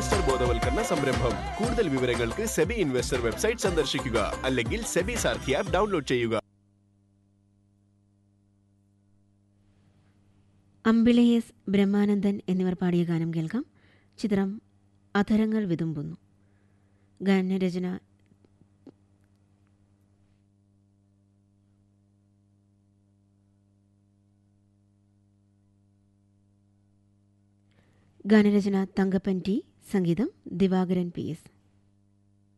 investor ബോധവൽക്കരണ സംരംഭം കൂടുതൽ വിവരങ്ങൾക്ക് സെബി ഇൻവെസ്റ്റർ വെബ്സൈറ്റ് സന്ദർശിക്കുക അല്ലെങ്കിൽ സെബി സാർഥി ആപ്പ് ഡൗൺലോഡ് ചെയ്യുക അമ്പിളി എസ് ബ്രഹ്മാനന്ദൻ എന്നിവർ പാടിയ ഗാനം കേൾക്കാം ചിത്രം അധരങ്ങൾ വിതുമ്പുന്നു ഗാനരചന ഗാനരചന തങ്കപ്പൻ ടി സംഗീതം ദിവാകരൻ പി എസ്